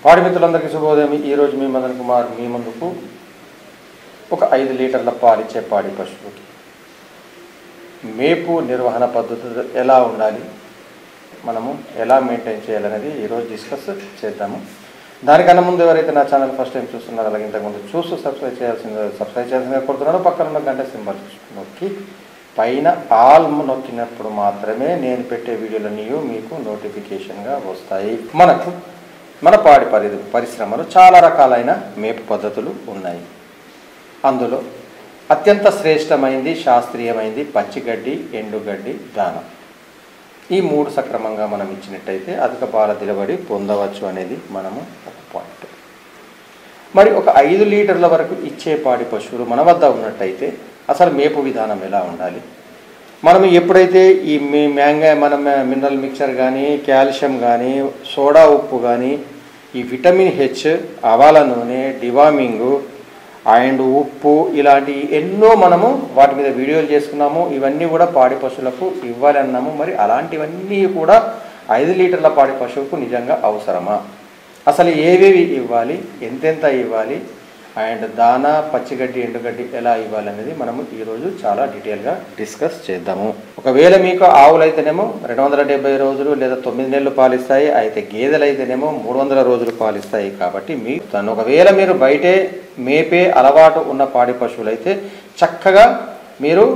పాడి మిత్రులందరికీ శుభోదయం ఈరోజు మీ మదన్ కుమార్ మీ ముందుకు ఒక ఐదు లీటర్ల పాలిచ్చే పాడి పశువుకి మేపు నిర్వహణ పద్ధతులు ఎలా ఉండాలి మనము ఎలా మెయింటైన్ చేయాలనేది ఈరోజు డిస్కస్ చేద్దాము దానికన్నా ముందు ఎవరైతే నా ఛానల్ ఫస్ట్ టైం చూస్తున్నారో అలాగే ఇంతకుముందు చూస్తూ సబ్స్క్రైబ్ చేయాల్సింది సబ్స్క్రైబ్ చేయాల్సిందిగా కోరుతున్నాను పక్కన ఉన్న గంట సింబల్ నొక్కి పైన ఆల్ నొక్కినప్పుడు మాత్రమే నేను పెట్టే వీడియోలన్నీ మీకు నోటిఫికేషన్గా వస్తాయి మనకు మన పాడి పరి పరిశ్రమలో చాలా రకాలైన మేపు పద్ధతులు ఉన్నాయి అందులో అత్యంత శ్రేష్టమైంది శాస్త్రీయమైంది పచ్చిగడ్డి ఎండుగడ్డి దానం ఈ మూడు సక్రమంగా మనం ఇచ్చినట్టయితే అధిక పాల దిలబడి పొందవచ్చు అనేది మనము ఒక పాయింట్ మరి ఒక ఐదు లీటర్ల వరకు ఇచ్చే పాడి పశువులు మన వద్ద ఉన్నట్టయితే అసలు మేపు విధానం ఎలా ఉండాలి మనం ఎప్పుడైతే ఈ మీ మ్యాంగా మన మినరల్ మిక్చర్ కానీ కాల్షియం కానీ సోడా ఉప్పు కానీ ఈ విటమిన్ హెచ్ ఆవాల నూనె డివామింగు అండ్ ఉప్పు ఇలాంటి ఎన్నో మనము వాటి మీద వీడియోలు చేసుకున్నాము ఇవన్నీ కూడా పాడి పశువులకు ఇవ్వాలి అన్నాము మరి అలాంటివన్నీ కూడా ఐదు లీటర్ల పాడి పశువుకు నిజంగా అవసరమా అసలు ఏవేవి ఇవ్వాలి ఎంతెంత ఇవ్వాలి అండ్ దానా పచ్చిగడ్డి ఎండుగడ్డి ఎలా ఇవ్వాలి అనేది మనము ఈరోజు చాలా డీటెయిల్గా డిస్కస్ చేద్దాము ఒకవేళ మీకు ఆవులు అయితేనేమో రెండు వందల డెబ్బై రోజులు లేదా తొమ్మిది నెలలు పాలిస్తాయి అయితే గేదెలు అయితేనేమో మూడు వందల రోజులు పాలిస్తాయి కాబట్టి మీ తను ఒకవేళ మీరు బయటే మేపే అలవాటు ఉన్న పాడి పశువులు అయితే చక్కగా మీరు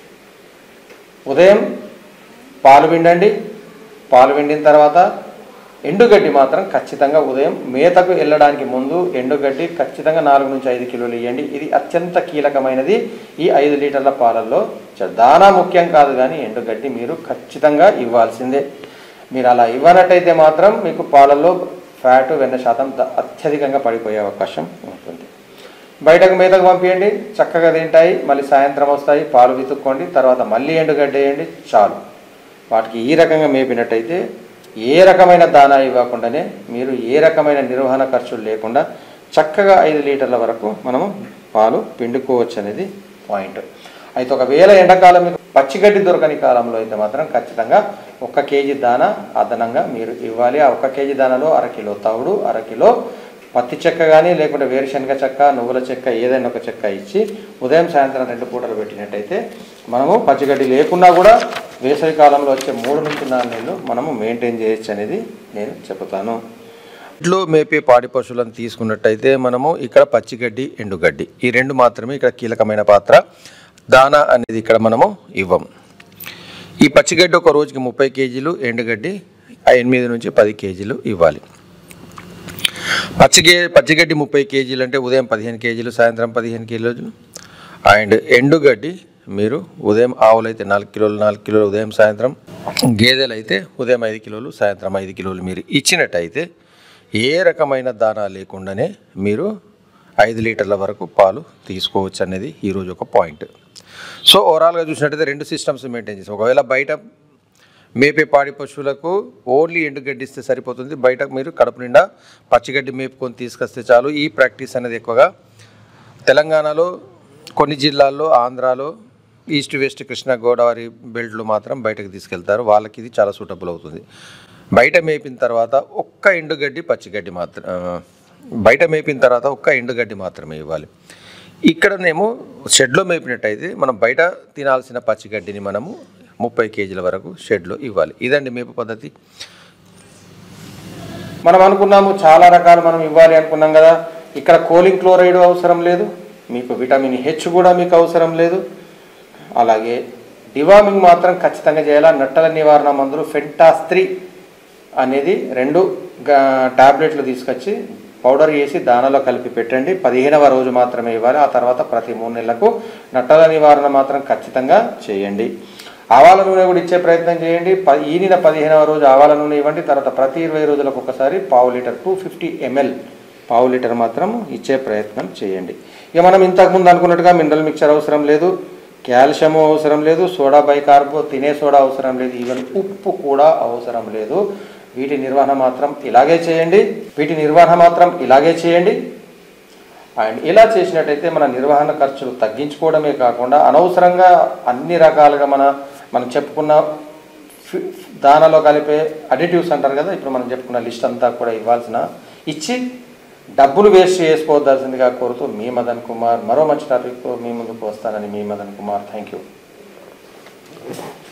ఉదయం పాలు పిండండి పాలు పిండిన తర్వాత ఎండుగడ్డి మాత్రం ఖచ్చితంగా ఉదయం మేతకు వెళ్ళడానికి ముందు ఎండుగడ్డి ఖచ్చితంగా నాలుగు నుంచి ఐదు కిలోలు ఇవ్వండి ఇది అత్యంత కీలకమైనది ఈ ఐదు లీటర్ల పాలల్లో చ- దానా ముఖ్యం కాదు కానీ ఎండుగడ్డి మీరు ఖచ్చితంగా ఇవ్వాల్సిందే మీరు అలా ఇవ్వనట్టయితే మాత్రం మీకు పాలల్లో ఫ్యాట్ వెన్న శాతం ద- అత్యధికంగా పడిపోయే అవకాశం ఉంటుంది బయటకు మేతకు పంపించండి చక్కగా తింటాయి మళ్ళీ సాయంత్రం వస్తాయి పాలు వితుక్కోండి తర్వాత మళ్ళీ ఎండుగడ్డ వేయండి చాలు వాటికి ఈ రకంగా మేపినట్టయితే ఏ రకమైన దానా ఇవ్వకుండానే మీరు ఏ రకమైన నిర్వహణ ఖర్చులు లేకుండా చక్కగా ఐదు లీటర్ల వరకు మనము పాలు పిండుకోవచ్చు అనేది పాయింట్ అయితే ఒకవేళ ఎండాకాలం మీకు పచ్చిగడ్డి దొరకని కాలంలో అయితే మాత్రం ఖచ్చితంగా ఒక కేజీ దానా అదనంగా మీరు ఇవ్వాలి ఆ ఒక కేజీ దానాలో అరకిలో తవుడు అరకిలో పత్తి చెక్క కానీ లేకుంటే వేరుశనగ చెక్క నువ్వుల చెక్క ఏదైనా ఒక చెక్క ఇచ్చి ఉదయం సాయంత్రం రెండు పూటలు పెట్టినట్టయితే మనము పచ్చిగడ్డి లేకున్నా కూడా వేసవి కాలంలో వచ్చే మూడు నుంచి నాలుగు నెలలు మనము మెయింటైన్ చేయొచ్చు అనేది నేను చెబుతాను ఇంట్లో మేపే పాడి పశువులను తీసుకున్నట్టయితే మనము ఇక్కడ పచ్చిగడ్డి ఎండుగడ్డి ఈ రెండు మాత్రమే ఇక్కడ కీలకమైన పాత్ర దానా అనేది ఇక్కడ మనము ఇవ్వం ఈ పచ్చిగడ్డి ఒక రోజుకి ముప్పై కేజీలు ఎండుగడ్డి ఎనిమిది నుంచి పది కేజీలు ఇవ్వాలి పచ్చిగే పచ్చిగడ్డి ముప్పై కేజీలు అంటే ఉదయం పదిహేను కేజీలు సాయంత్రం పదిహేను కేజీలు అండ్ ఎండుగడ్డి మీరు ఉదయం ఆవులు అయితే నాలుగు కిలోలు నాలుగు కిలోలు ఉదయం సాయంత్రం గేదెలు అయితే ఉదయం ఐదు కిలోలు సాయంత్రం ఐదు కిలోలు మీరు ఇచ్చినట్టయితే ఏ రకమైన దానా లేకుండానే మీరు ఐదు లీటర్ల వరకు పాలు తీసుకోవచ్చు అనేది ఈరోజు ఒక పాయింట్ సో ఓవరాల్గా చూసినట్టయితే రెండు సిస్టమ్స్ మెయింటైన్ చేస్తాం ఒకవేళ బయట మేపే పాడి పశువులకు ఓన్లీ ఎండుగడ్డి ఇస్తే సరిపోతుంది బయట మీరు కడుపు నిండా పచ్చిగడ్డి మేపుకొని తీసుకొస్తే చాలు ఈ ప్రాక్టీస్ అనేది ఎక్కువగా తెలంగాణలో కొన్ని జిల్లాల్లో ఆంధ్రాలో ఈస్ట్ వెస్ట్ కృష్ణా గోదావరి బెల్ట్లు మాత్రం బయటకు తీసుకెళ్తారు వాళ్ళకి ఇది చాలా సూటబుల్ అవుతుంది బయట మేపిన తర్వాత ఒక్క ఎండుగడ్డి పచ్చిగడ్డి మాత్రం ఆ, బయట మేపిన తర్వాత ఒక్క ఎండుగడ్డి మాత్రమే ఇవ్వాలి ఇక్కడనేమో షెడ్లో మేపినట్టయితే మనం బయట తినాల్సిన పచ్చిగడ్డిని మనము ముప్పై కేజీల వరకు షెడ్లో ఇవ్వాలి ఇదండి మేపు పద్ధతి మనం అనుకున్నాము చాలా రకాలు మనం ఇవ్వాలి అనుకున్నాం కదా ఇక్కడ కోలింగ్ క్లోరైడ్ అవసరం లేదు మీకు విటమిన్ హెచ్ కూడా మీకు అవసరం లేదు అలాగే డివామింగ్ మాత్రం ఖచ్చితంగా చేయాలా నట్టల నివారణ మందులు ఫెంటాస్త్రీ అనేది రెండు గా- టాబ్లెట్లు తీసుకొచ్చి పౌడర్ చేసి దానాలో కలిపి పెట్టండి పదిహేనవ రోజు మాత్రమే ఇవ్వాలి ఆ తర్వాత ప్రతి మూడు నెలలకు నట్టల నివారణ మాత్రం ఖచ్చితంగా చేయండి ఆవాల నూనె కూడా ఇచ్చే ప్రయత్నం చేయండి ప ఈనిన పదిహేనవ రోజు ఆవాల నూనె ఇవ్వండి తర్వాత ప్రతి ఇరవై రోజులకు ఒకసారి పావు లీటర్ టూ ఫిఫ్టీ ఎంఎల్ పావు లీటర్ మాత్రం ఇచ్చే ప్రయత్నం చేయండి ఇక మనం ఇంతకుముందు అనుకున్నట్టుగా మినరల్ మిక్చర్ అవసరం లేదు కాల్షియము అవసరం లేదు సోడా బైకార్బో తినే సోడా అవసరం లేదు ఈవెన్ ఉప్పు కూడా అవసరం లేదు వీటి నిర్వహణ మాత్రం ఇలాగే చేయండి వీటి నిర్వహణ మాత్రం ఇలాగే చేయండి అండ్ ఇలా చేసినట్టయితే మన నిర్వహణ ఖర్చులు తగ్గించుకోవడమే కాకుండా అనవసరంగా అన్ని రకాలుగా మన మనం చెప్పుకున్న ఫి- దానాలో కలిపే అడిటివ్స్ అంటారు కదా ఇప్పుడు మనం చెప్పుకున్న లిస్ట్ అంతా కూడా ఇవ్వాల్సిన ఇచ్చి డబ్బులు వేస్ట్ చేసుకోవద్దాల్సిందిగా కోరుతూ మీ మదన్ కుమార్ మరో మంచి టాపిక్తో మీ ముందుకు వస్తానని మీ మదన్ కుమార్ థ్యాంక్ యూ